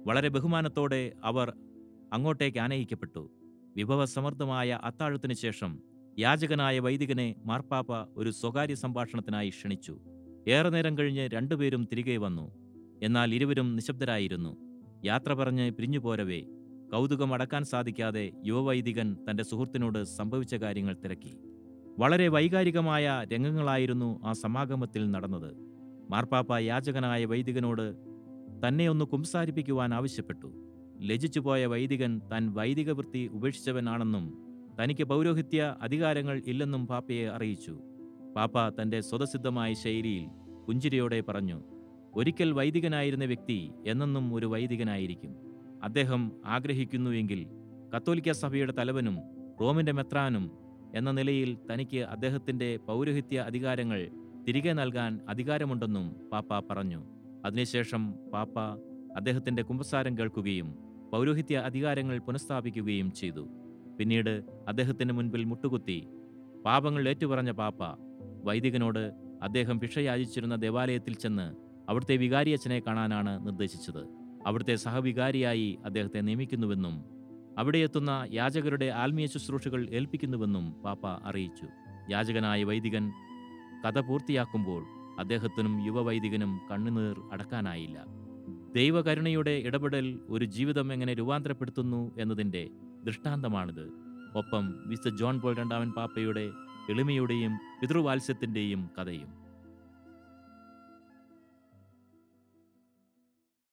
വളരെ ബഹുമാനത്തോടെ അവർ അങ്ങോട്ടേക്ക് ആനയിക്കപ്പെട്ടു വിഭവസമൃദ്ധമായ അത്താഴത്തിനു ശേഷം യാചകനായ വൈദികനെ മാർപ്പാപ്പ ഒരു സ്വകാര്യ സംഭാഷണത്തിനായി ക്ഷണിച്ചു ഏറെ നേരം കഴിഞ്ഞ് രണ്ടുപേരും തിരികെ വന്നു എന്നാൽ ഇരുവരും നിശബ്ദരായിരുന്നു യാത്ര പറഞ്ഞ് പിരിഞ്ഞു പോരവേ കൗതുകം അടക്കാൻ സാധിക്കാതെ യുവവൈദികൻ തന്റെ സുഹൃത്തിനോട് സംഭവിച്ച കാര്യങ്ങൾ തിരക്കി വളരെ വൈകാരികമായ രംഗങ്ങളായിരുന്നു ആ സമാഗമത്തിൽ നടന്നത് മാർപ്പാപ്പ യാചകനായ വൈദികനോട് തന്നെ ഒന്ന് കുംസാരിപ്പിക്കുവാൻ ആവശ്യപ്പെട്ടു ലജിച്ചുപോയ വൈദികൻ താൻ വൈദിക വൃത്തി ഉപേക്ഷിച്ചവനാണെന്നും തനിക്ക് പൗരോഹിത്യ അധികാരങ്ങൾ ഇല്ലെന്നും പാപ്പയെ അറിയിച്ചു പാപ്പ തന്റെ സ്വതസിദ്ധമായ ശൈലിയിൽ പുഞ്ചിരിയോടെ പറഞ്ഞു ഒരിക്കൽ വൈദികനായിരുന്ന വ്യക്തി എന്നെന്നും ഒരു വൈദികനായിരിക്കും അദ്ദേഹം ആഗ്രഹിക്കുന്നുവെങ്കിൽ കത്തോലിക്ക സഭയുടെ തലവനും റോമിന്റെ മെത്രാനും എന്ന നിലയിൽ തനിക്ക് അദ്ദേഹത്തിന്റെ പൗരോഹിത്യ അധികാരങ്ങൾ തിരികെ നൽകാൻ അധികാരമുണ്ടെന്നും പാപ്പ പറഞ്ഞു അതിനുശേഷം പാപ്പ അദ്ദേഹത്തിന്റെ കുമ്പസാരം കേൾക്കുകയും പൗരോഹിത്യ അധികാരങ്ങൾ പുനഃസ്ഥാപിക്കുകയും ചെയ്തു പിന്നീട് അദ്ദേഹത്തിന് മുൻപിൽ മുട്ടുകുത്തി പാപങ്ങൾ ഏറ്റുപറഞ്ഞ പാപ്പ വൈദികനോട് അദ്ദേഹം ഭിക്ഷയാചിച്ചിരുന്ന ദേവാലയത്തിൽ ചെന്ന് അവിടുത്തെ വികാരിയച്ഛനെ കാണാനാണ് നിർദ്ദേശിച്ചത് അവിടുത്തെ സഹവികാരിയായി അദ്ദേഹത്തെ നിയമിക്കുന്നുവെന്നും അവിടെ എത്തുന്ന യാചകരുടെ ആത്മീയ ശുശ്രൂഷകൾ ഏൽപ്പിക്കുന്നുവെന്നും പാപ്പ അറിയിച്ചു യാചകനായ വൈദികൻ കഥ പൂർത്തിയാക്കുമ്പോൾ അദ്ദേഹത്തിനും യുവവൈദികനും കണ്ണുനീർ അടക്കാനായില്ല ദൈവകരുണയുടെ ഇടപെടൽ ഒരു ജീവിതം എങ്ങനെ രൂപാന്തരപ്പെടുത്തുന്നു എന്നതിൻ്റെ ദൃഷ്ടാന്തമാണിത് ഒപ്പം വിശുദ്ധ ജോൺ പോൾ രണ്ടാമൻ പാപ്പയുടെ എളിമയുടെയും പിതൃവാത്സ്യത്തിൻ്റെയും കഥയും